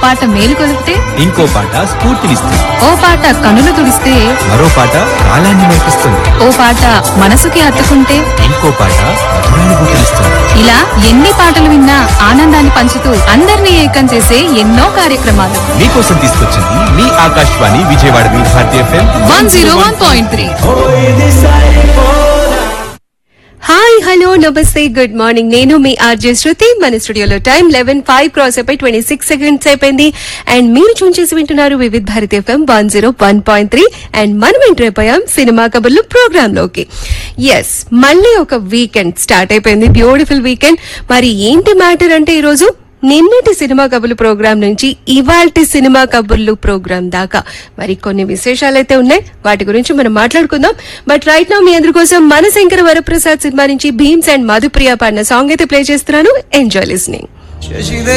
పాట మేలు కొలిపితే ఇంకో పాట స్ఫూర్తినిస్తుంది ఓ పాట కనులు తుడిస్తే మరో పాట కాలాన్ని మెరిపిస్తుంది ఓ పాట మనసుకి హత్తుకుంటే ఇంకో పాట మధురానుభూతినిస్తుంది ఇలా ఎన్ని పాటలు విన్నా ఆనందాన్ని పంచుతూ అందరినీ ఏకం చేసే ఎన్నో కార్యక్రమాలు మీకోసం తీసుకొచ్చింది మీ ఆకాశవాణి విజయవాడ మీ భారతీయ FM one zero one point three hi hello నమస్తే గుడ్ మార్నింగ్ నేను మీ ఆర్జే శృతి మన స్టూడియోలో టైం లెవెన్ ఫైవ్ క్రాస్ అయిపోయి ట్వంటీ సిక్స్ సెకండ్స్ అయిపోయింది అండ్ మీరు చూన్ చేసి వింటున్నారు Vividh Bharati FM one zero one point three and మనం ఎంటర్ అయిపోయాం సినిమా కబుర్లు ప్రోగ్రామ్ లోకి ఎస్ మళ్ళీ ఒక వీకెండ్ స్టార్ట్ అయిపోయింది బ్యూటిఫుల్ వీకెండ్ మరి ఏంటి మ్యాటర్ అంటే ఈరోజు నిన్నటి సినిమా కబుర్లు ప్రోగ్రాం నుంచి ఇవాల్టి సినిమా కబుర్లు ప్రోగ్రాం దాకా మరి కొన్ని విశేషాలైతే ఉన్నాయి వాటి గురించి మనం మాట్లాడుకుందాం బట్ రైట్ నా మీ అందరి కోసం మన శంకర వరప్రసాద్ సినిమా నుంచి భీమ్స్ అండ్ మధుప్రియ పాడిన సాంగ్ అయితే ప్లే చేస్తున్నాను ఎంజాయ్ లిస్నింగ్ శశిదే